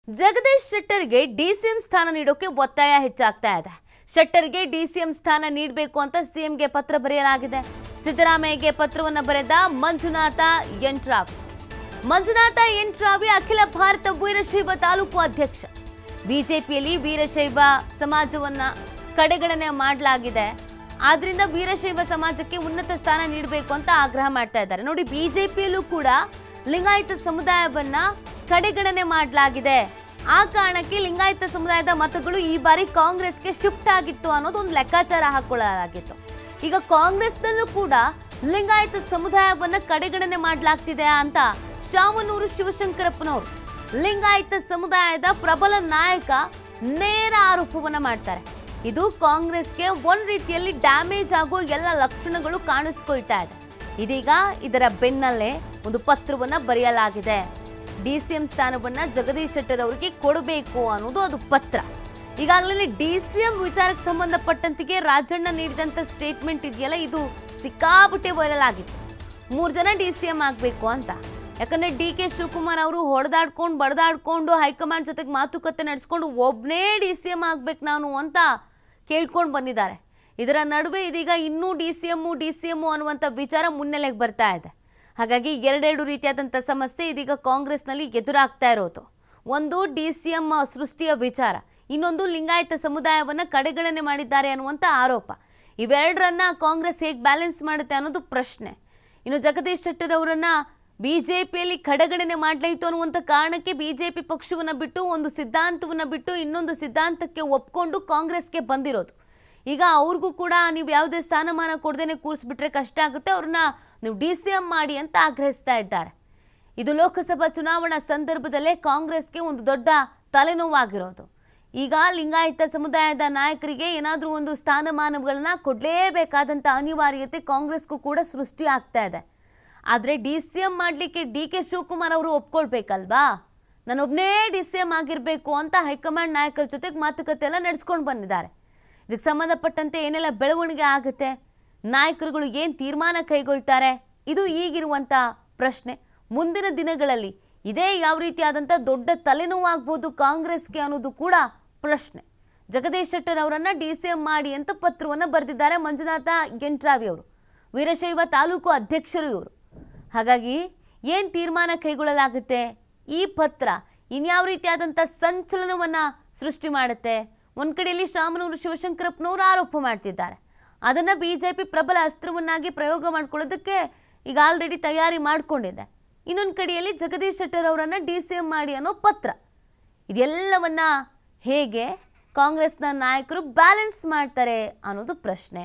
Jagadish ಶೆಟ್ಟರ್ಗೆ DCM ಸ್ಥಾನ ನೀಡೋಕೆ ಒತ್ತಾಯ ಹೆಚ್ಚಾಗ್ತಾ ಇದೆ ಶೆಟ್ಟರ್ಗೆ ಡಿಸಿಎಂ ಸ್ಥಾನ ನೀಡಬೇಕು ಅಂತ ಸಿಎಂಗೆ ಪತ್ರ ಬರೆಯಲಾಗಿದೆ ಸಿದ್ದರಾಮಯ್ಯಗೆ ಪತ್ರವನ್ನು ಬರೆದ ಮಂಜುನಾಥ ಯಂಟ್ರಾವ್ ಮಂಜುನಾಥ ಯಂಟ್ರಾವಿ ಅಖಿಲ ಭಾರತ ವೀರಶೈವ ತಾಲೂಕು ಅಧ್ಯಕ್ಷ ಬಿಜೆಪಿಯಲ್ಲಿ ವೀರಶೈವ ಸಮಾಜವನ್ನ ಕಡೆಗಣನೆ ಮಾಡಲಾಗಿದೆ ಆದ್ರಿಂದ ವೀರಶೈವ ಸಮಾಜಕ್ಕೆ ಉನ್ನತ ಸ್ಥಾನ ನೀಡಬೇಕು ಅಂತ ಆಗ್ರಹ ಮಾಡ್ತಾ ಇದ್ದಾರೆ ನೋಡಿ ಬಿಜೆಪಿಯಲ್ಲೂ ಕೂಡ ಲಿಂಗಾಯತ ಸಮುದಾಯವನ್ನ ಕಡೆಗಣನೆ ಮಾಡಲಾಗಿದೆ ಆ ಕಾರಣಕ್ಕೆ ಲಿಂಗಾಯತ ಸಮುದಾಯದ ಮತಗಳು ಈ ಬಾರಿ ಕಾಂಗ್ರೆಸ್ಗೆ ಶಿಫ್ಟ್ ಆಗಿತ್ತು ಅನ್ನೋದು ಒಂದು ಲೆಕ್ಕಾಚಾರ ಹಾಕೊಳ್ಳಲಾಗಿತ್ತು ಈಗ ಕಾಂಗ್ರೆಸ್ನಲ್ಲೂ ಕೂಡ ಲಿಂಗಾಯತ ಸಮುದಾಯವನ್ನ ಕಡೆಗಣನೆ ಮಾಡಲಾಗ್ತಿದೆ ಅಂತ ಶಾಮನೂರು ಶಿವಶಂಕರಪ್ಪನವರು ಲಿಂಗಾಯತ ಸಮುದಾಯದ ಪ್ರಬಲ ನಾಯಕ ನೇರ ಆರೋಪವನ್ನ ಮಾಡ್ತಾರೆ ಇದು ಕಾಂಗ್ರೆಸ್ಗೆ ಒಂದ್ ರೀತಿಯಲ್ಲಿ ಡ್ಯಾಮೇಜ್ ಆಗೋ ಎಲ್ಲ ಲಕ್ಷಣಗಳು ಕಾಣಿಸ್ಕೊಳ್ತಾ ಇದೆ ಇದೀಗ ಇದರ ಬೆನ್ನಲ್ಲೇ ಒಂದು ಪತ್ರವನ್ನ ಬರೆಯಲಾಗಿದೆ ಡಿ ಸಿ ಎಂ ಸ್ಥಾನವನ್ನ ಜಗದೀಶ್ ಶೆಟ್ಟರ್ ಅವರಿಗೆ ಕೊಡಬೇಕು ಅನ್ನೋದು ಅದು ಪತ್ರ ಈಗಾಗಲೇ ಡಿ ಸಿ ಎಂ ವಿಚಾರಕ್ಕೆ ಸಂಬಂಧಪಟ್ಟಂತೆಗೆ ರಾಜಣ್ಣ ನೀಡಿದಂತ ಸ್ಟೇಟ್ಮೆಂಟ್ ಇದೆಯಲ್ಲ ಇದು ಸಿಕ್ಕಾಪಟ್ಟೆ ವೈರಲ್ ಆಗಿತ್ತು ಮೂರು ಜನ ಡಿ ಸಿ ಎಂ ಆಗಬೇಕು ಅಂತ ಯಾಕಂದ್ರೆ ಡಿ ಕೆ ಶಿವಕುಮಾರ್ ಅವರು ಹೊಡೆದಾಡ್ಕೊಂಡು ಬಡ್ದಾಡ್ಕೊಂಡು ಹೈಕಮಾಂಡ್ ಜೊತೆಗೆ ಮಾತುಕತೆ ನಡೆಸ್ಕೊಂಡು ಒಬ್ಬನೇ ಡಿ ಸಿ ಎಂ ಆಗ್ಬೇಕು ನಾನು ಅಂತ ಕೇಳ್ಕೊಂಡು ಬಂದಿದ್ದಾರೆ ಇದರ ನಡುವೆ ಇದೀಗ ಇನ್ನೂ D C M D C M ಅನ್ನುವಂಥ ವಿಚಾರ ಮುನ್ನೆಲೆಗೆ ಬರ್ತಾ ಇದೆ ಹಾಗಾಗಿ ಎರಡೆರಡು ರೀತಿಯಾದಂಥ ಸಮಸ್ಯೆ ಇದೀಗ ಕಾಂಗ್ರೆಸ್ನಲ್ಲಿ ಎದುರಾಗ್ತಾ ಇರೋದು ಒಂದು ಡಿ ಸಿ ಎಂ ಸೃಷ್ಟಿಯ ವಿಚಾರ ಇನ್ನೊಂದು ಲಿಂಗಾಯತ ಸಮುದಾಯವನ್ನು ಕಡೆಗಣನೆ ಮಾಡಿದ್ದಾರೆ ಅನ್ನುವಂಥ ಆರೋಪ ಇವೆರಡರನ್ನ ಕಾಂಗ್ರೆಸ್ ಹೇಗೆ ಬ್ಯಾಲೆನ್ಸ್ ಮಾಡುತ್ತೆ ಅನ್ನೋದು ಪ್ರಶ್ನೆ ಇನ್ನು ಜಗದೀಶ್ ಶೆಟ್ಟರ್ ಅವರನ್ನ ಬಿಜೆಪಿಯಲ್ಲಿ ಕಡೆಗಣನೆ ಮಾಡಲಾಯಿತು ಅನ್ನುವಂಥ ಕಾರಣಕ್ಕೆ ಬಿಜೆಪಿ ಪಕ್ಷವನ್ನು ಬಿಟ್ಟು ಒಂದು ಸಿದ್ಧಾಂತವನ್ನು ಬಿಟ್ಟು ಇನ್ನೊಂದು ಸಿದ್ಧಾಂತಕ್ಕೆ ಒಪ್ಕೊಂಡು ಕಾಂಗ್ರೆಸ್ಗೆ ಬಂದಿರೋದು ಈಗ ಅವ್ರಿಗೂ ಕೂಡ ನೀವು ಯಾವುದೇ ಸ್ಥಾನಮಾನ ಕೊಡದೇನೆ ಕೂರಿಸ್ಬಿಟ್ರೆ ಕಷ್ಟ ಆಗುತ್ತೆ ಅವ್ರನ್ನ ನೀವು ಡಿ ಸಿ ಎಂ ಮಾಡಿ ಅಂತ ಆಗ್ರಹಿಸ್ತಾ ಇದ್ದಾರೆ ಇದು ಲೋಕಸಭಾ ಚುನಾವಣಾ ಸಂದರ್ಭದಲ್ಲೇ ಕಾಂಗ್ರೆಸ್ಗೆ ಒಂದು ದೊಡ್ಡ ತಲೆನೋವಾಗಿರೋದು ಈಗ ಲಿಂಗಾಯತ ಸಮುದಾಯದ ನಾಯಕರಿಗೆ ಏನಾದರೂ ಒಂದು ಸ್ಥಾನಮಾನಗಳನ್ನ ಕೊಡಲೇಬೇಕಾದಂಥ ಅನಿವಾರ್ಯತೆ ಕಾಂಗ್ರೆಸ್ಗೂ ಕೂಡ ಸೃಷ್ಟಿ ಆಗ್ತಾ ಇದೆ ಆದರೆ ಡಿ ಸಿ ಎಂ ಮಾಡಲಿಕ್ಕೆ ಡಿ ಕೆ ಶಿವಕುಮಾರ್ ಅವರು ಒಪ್ಕೊಳ್ಬೇಕಲ್ವಾ ನಾನೊಬ್ಬನೇ ಡಿ ಸಿ ಎಂ ಆಗಿರಬೇಕು ಅಂತ ಹೈಕಮಾಂಡ್ ನಾಯಕರ ಜೊತೆಗೆ ಮಾತುಕತೆ ಎಲ್ಲ ನಡೆಸ್ಕೊಂಡು ಬಂದಿದ್ದಾರೆ ಇದಕ್ಕೆ ಸಂಬಂಧಪಟ್ಟಂತೆ ಏನೆಲ್ಲ ಬೆಳವಣಿಗೆ ಆಗುತ್ತೆ ನಾಯಕರುಗಳು ಏನು ತೀರ್ಮಾನ ಕೈಗೊಳ್ತಾರೆ ಇದು ಈಗಿರುವಂಥ ಪ್ರಶ್ನೆ ಮುಂದಿನ ದಿನಗಳಲ್ಲಿ ಇದೇ ಯಾವ ರೀತಿಯಾದಂಥ ದೊಡ್ಡ ತಲೆನೋವಾಗ್ಬೋದು ಕಾಂಗ್ರೆಸ್ಗೆ ಅನ್ನೋದು ಕೂಡ ಪ್ರಶ್ನೆ ಜಗದೀಶ್ ಶೆಟ್ಟರ್ ಅವರನ್ನ ಡಿ ಸಿ ಎಂ ಮಾಡಿ ಅಂತ ಪತ್ರವನ್ನು ಬರೆದಿದ್ದಾರೆ ಮಂಜುನಾಥ ಗೆಂಟ್ರಾವಿ ಅವರು ವೀರಶೈವ ತಾಲೂಕು ಅಧ್ಯಕ್ಷರು ಇವರು ಹಾಗಾಗಿ ಏನು ತೀರ್ಮಾನ ಕೈಗೊಳ್ಳಲಾಗುತ್ತೆ ಈ ಪತ್ರ ಇನ್ಯಾವ ರೀತಿಯಾದಂಥ ಸಂಚಲನವನ್ನು ಸೃಷ್ಟಿ ಮಾಡುತ್ತೆ ಒಂದು ಕಡೆಯಲ್ಲಿ ಶಾಮನೂರು ಶಿವಶಂಕರಪ್ಪನವರು ಆರೋಪ ಮಾಡ್ತಿದ್ದಾರೆ ಅದನ್ನು ಬಿ ಜೆ ಪಿ ಪ್ರಬಲ ಅಸ್ತ್ರವನ್ನಾಗಿ ಪ್ರಯೋಗ ಮಾಡ್ಕೊಳ್ಳೋದಕ್ಕೆ ಈಗ ಆಲ್ರೆಡಿ ತಯಾರಿ ಮಾಡಿಕೊಂಡಿದೆ ಇನ್ನೊಂದು ಕಡೆಯಲ್ಲಿ ಜಗದೀಶ್ ಶೆಟ್ಟರ್ ಅವರನ್ನು ಡಿ ಸಿ ಎಂ ಮಾಡಿ ಅನ್ನೋ ಪತ್ರ ಇದೆಲ್ಲವನ್ನ ಹೇಗೆ ಕಾಂಗ್ರೆಸ್ನ ನಾಯಕರು ಬ್ಯಾಲೆನ್ಸ್ ಮಾಡ್ತಾರೆ ಅನ್ನೋದು ಪ್ರಶ್ನೆ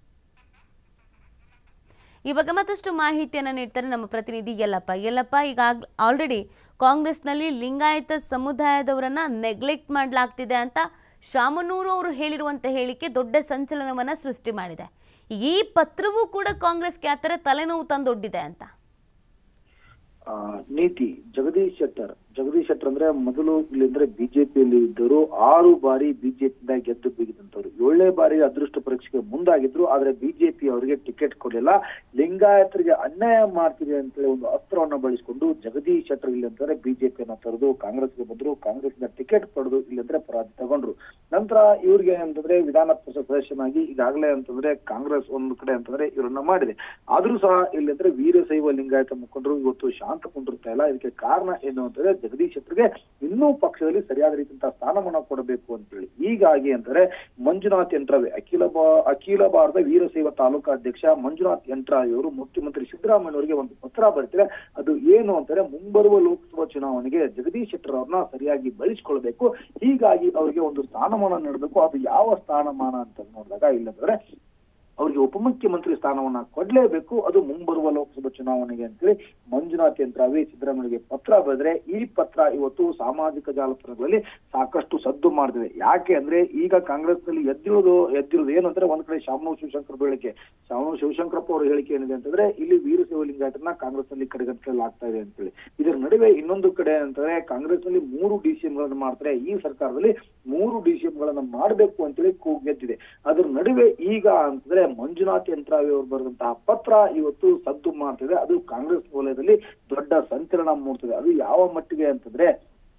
ಈ ಬಗ್ಗೆ ಮತ್ತಷ್ಟು ಮಾಹಿತಿಯನ್ನು ನೀಡ್ತಾರೆ ನಮ್ಮ ಪ್ರತಿನಿಧಿ ಯಲ್ಲಪ್ಪ ಯಲ್ಲಪ್ಪ ಈಗ ಆಲ್ರೆಡಿ ಕಾಂಗ್ರೆಸ್ನಲ್ಲಿ ಲಿಂಗಾಯತ ಸಮುದಾಯದವರನ್ನ ನೆಗ್ಲೆಕ್ಟ್ ಮಾಡಲಾಗ್ತಿದೆ ಅಂತ ಶಾಮನೂರು ಅವರು ಹೇಳಿರುವಂಥ ಹೇಳಿಕೆ ದೊಡ್ಡ ಸಂಚಲನವನ್ನು ಸೃಷ್ಟಿ ಮಾಡಿದೆ ಈ ಪತ್ರವೂ ಕೂಡ ಕಾಂಗ್ರೆಸ್ಗೆ ಆ ಥರ ತಲೆನೋವು ತಂದೊಡ್ಡಿದೆ ಅಂತ ಆ, ನೀತಿ ಜಗದೀಶ್ ಶೆಟ್ಟರ್ ಜಗದೀಶ್ ಶೆಟ್ಟರ್ ಅಂದ್ರೆ ಮೊದಲು ಇಲ್ಲಿಂದ್ರೆ ಬಿಜೆಪಿಯಲ್ಲಿ ಇದ್ದರು ಆರು ಬಾರಿ ಬಿಜೆಪಿಯಿಂದ ಗೆದ್ದು ಬೀಗಿದಂತವ್ರು ಏಳನೇ ಬಾರಿ ಅದೃಷ್ಟ ಪರೀಕ್ಷೆಗೆ ಮುಂದಾಗಿದ್ರು ಆದ್ರೆ ಬಿಜೆಪಿ ಅವರಿಗೆ ಟಿಕೆಟ್ ಕೊಡಲಿಲ್ಲ ಲಿಂಗಾಯತರಿಗೆ ಅನ್ಯಾಯ ಮಾಡ್ತಿದೆ ಅಂತೇಳಿ ಒಂದು ಅಸ್ತ್ರವನ್ನ ಬಳಸಿಕೊಂಡು ಜಗದೀಶ್ ಶೆಟ್ಟರ್ ಇಲ್ಲಿ ಅಂತಂದ್ರೆ ಬಿಜೆಪಿಯನ್ನ ತೊರೆದು ಕಾಂಗ್ರೆಸ್ಗೆ ಬಂದ್ರು ಕಾಂಗ್ರೆಸ್ನ ಟಿಕೆಟ್ ಪಡೆದು ಇಲ್ಲಂದ್ರೆ ಪರಾಜಯ ತಗೊಂಡ್ರು ನಂತರ ಇವ್ರಿಗೆ ಅಂತಂದ್ರೆ ವಿಧಾನ ಪರಿಷತ್ ಸದಸ್ಯನಾಗಿ ಈಗಾಗಲೇ ಅಂತಂದ್ರೆ ಕಾಂಗ್ರೆಸ್ ಒಂದು ಕಡೆ ಅಂತಂದ್ರೆ ಇವರನ್ನ ಮಾಡಿದೆ ಆದ್ರೂ ಸಹ ಇಲ್ಲಂದ್ರೆ ವೀರಶೈವ ಲಿಂಗಾಯತ ಮುಖಂಡರು ಇವತ್ತು ಶಾಂತ ಕುಂದಿರ್ತಾ ಇಲ್ಲ ಇದಕ್ಕೆ ಕಾರಣ ಏನು ಅಂತಂದ್ರೆ ಜಗದೀಶ್ ಶೆಟ್ಟರ್ಗೆ ಇನ್ನೂ ಪಕ್ಷದಲ್ಲಿ ಸರಿಯಾದ ರೀತಿಯಂತ ಸ್ಥಾನಮಾನ ಕೊಡಬೇಕು ಅಂತೇಳಿ ಹೀಗಾಗಿ ಅಂತಂದ್ರೆ ಮಂಜುನಾಥ್ ಯಂತ್ರವೇ ಅಖಿಲ ಭಾ- ಅಖಿಲ ಭಾರತ ವೀರಶೈವ ತಾಲೂಕಾ ಅಧ್ಯಕ್ಷ ಮಂಜುನಾಥ್ ಯಂತ್ರಾವಿ ಅವರು ಮುಖ್ಯಮಂತ್ರಿ ಸಿದ್ದರಾಮಯ್ಯ ಅವರಿಗೆ ಒಂದು ಪತ್ರ ಬರೀತಾರೆ ಅದು ಏನು ಅಂತಂದ್ರೆ ಮುಂಬರುವ ಲೋಕಸಭಾ ಚುನಾವಣೆಗೆ ಜಗದೀಶ್ ಶೆಟ್ಟರ್ ಅವ್ರನ್ನ ಸರಿಯಾಗಿ ಬಳಸಿಕೊಳ್ಬೇಕು ಹೀಗಾಗಿ ಅವರಿಗೆ ಒಂದು ಸ್ಥಾನಮಾನ ನೀಡಬೇಕು ಅದು ಯಾವ ಸ್ಥಾನಮಾನ ಅಂತ ನೋಡಿದಾಗ ಇಲ್ಲಂತಂದ್ರೆ ಅವರಿಗೆ ಉಪಮುಖ್ಯಮಂತ್ರಿ ಸ್ಥಾನವನ್ನ ಕೊಡ್ಲೇಬೇಕು ಅದು ಮುಂಬರುವ ಲೋಕಸಭಾ ಚುನಾವಣೆಗೆ ಅಂತೇಳಿ ಮಂಜುನಾಥ್ ಯಂತ್ರಾವಿ ಸಿದ್ದರಾಮಯ್ಯಗೆ ಪತ್ರ ಬರೆದ್ರೆ ಈ ಪತ್ರ ಇವತ್ತು ಸಾಮಾಜಿಕ ಜಾಲತಾಣಗಳಲ್ಲಿ ಸಾಕಷ್ಟು ಸದ್ದು ಮಾಡ್ತಿದೆ ಯಾಕೆ ಅಂದ್ರೆ ಈಗ ಕಾಂಗ್ರೆಸ್ನಲ್ಲಿ ಎದ್ದಿರೋದು ಎದ್ದಿರೋದು ಏನು ಅಂದ್ರೆ ಒಂದ್ ಕಡೆ ಶಾಮನೂರು ಶಿವಶಂಕರ್ ಹೇಳಿಕೆ ಶಾಮನೂರು ಶಿವಶಂಕರಪ್ಪ ಅವರ ಹೇಳಿಕೆ ಏನಿದೆ ಅಂತಂದ್ರೆ ಇಲ್ಲಿ ವೀರಶೈವ ಲಿಂಗಾಯತನ ಕಾಂಗ್ರೆಸ್ನಲ್ಲಿ ಕಡೆಗಣಿಸಲಾಗ್ತಾ ಇದೆ ಅಂತೇಳಿ ಇದರ ನಡುವೆ ಇನ್ನೊಂದು ಕಡೆ ಅಂತಂದ್ರೆ ಕಾಂಗ್ರೆಸ್ನಲ್ಲಿ ಮೂರು ಡಿ ಸಿ ಗಳನ್ನ ಮಾಡ್ತಾರೆ ಈ ಸರ್ಕಾರದಲ್ಲಿ ಮೂರು ಡಿ ಸಿ ಗಳನ್ನ ಮಾಡಬೇಕು ಅಂತೇಳಿ ಕೂಗೆದ್ದಿದೆ ಅದ್ರ ನಡುವೆ ಈಗ ಅಂತಂದ್ರೆ ಮಂಜುನಾಥ್ ಯಂತ್ರಾವಿ ಅವರು ಬರೆದಂತಹ ಪತ್ರ ಇವತ್ತು ಸದ್ದು ಮಾಡ್ತಿದೆ ಅದು ಕಾಂಗ್ರೆಸ್ ವಲಯದಲ್ಲಿ ದೊಡ್ಡ ಸಂಚಲನ ಮೂಡ್ತಿದೆ ಅದು ಯಾವ ಮಟ್ಟಿಗೆ ಅಂತಂದ್ರೆ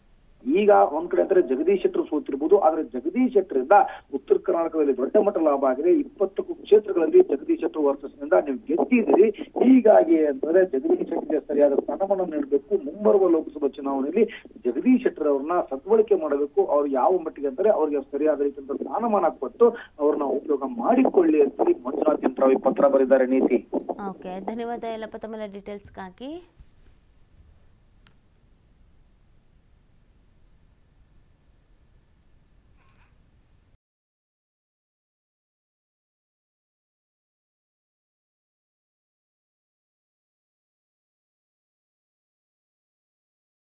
ಈಗ ಒಂದ್ ಕಡೆ ಅಂದ್ರೆ ಜಗದೀಶ್ ಶೆಟ್ಟರ್ ಸೋತಿರ್ಬೋದು ಆದ್ರೆ ಜಗದೀಶ್ ಶೆಟ್ಟರಿಂದ ಉತ್ತರ ಕರ್ನಾಟಕದಲ್ಲಿ ದೊಡ್ಡ ಮಟ್ಟ ಲಾಭ ಆಗಿದೆ ಇಪ್ಪತ್ತಕ್ಕೂ ಕ್ಷೇತ್ರಗಳಲ್ಲಿ ಜಗದೀಶ್ ಶೆಟ್ಟರ್ ವರ್ಚಸ್ಸಿನಿಂದ ನೀವು ಗೆದ್ದಿದ್ದೀರಿ ಹೀಗಾಗಿ ಅಂತಂದ್ರೆ ಜಗದೀಶ್ ಶೆಟ್ಟರ್ಗೆ ಸರಿಯಾದ ಸ್ಥಾನಮಾನ ನೀಡಬೇಕು ಮುಂಬರುವ ಲೋಕಸಭಾ ಚುನಾವಣೆಯಲ್ಲಿ ಜಗದೀಶ್ ಶೆಟ್ಟರ್ ಅವ್ರನ್ನ ಸದ್ಬಳಕೆ ಮಾಡಬೇಕು ಅವ್ರು ಯಾವ ಮಟ್ಟಿಗೆ ಅಂದ್ರೆ ಅವ್ರಿಗೆ ಸರಿಯಾದ ರೀತಿಯಿಂದ ಸ್ಥಾನಮಾನ ಕೊಟ್ಟು ಅವ್ರನ್ನ ಉಪಯೋಗ ಮಾಡಿಕೊಳ್ಳಿ ಅಂತೇಳಿ ಮಂಜುನಾಥ್ ಯಂತ್ರ ಪತ್ರ ಬರೆದಿದ್ದಾರೆ ನೀತಿ ಓಕೆ ಧನ್ಯವಾದ ಎಲ್ಲಪ್ಪ ತಮ್ಮೆಲ್ಲ ಡೀಟೇಲ್ಸ್ಗಾಗಿ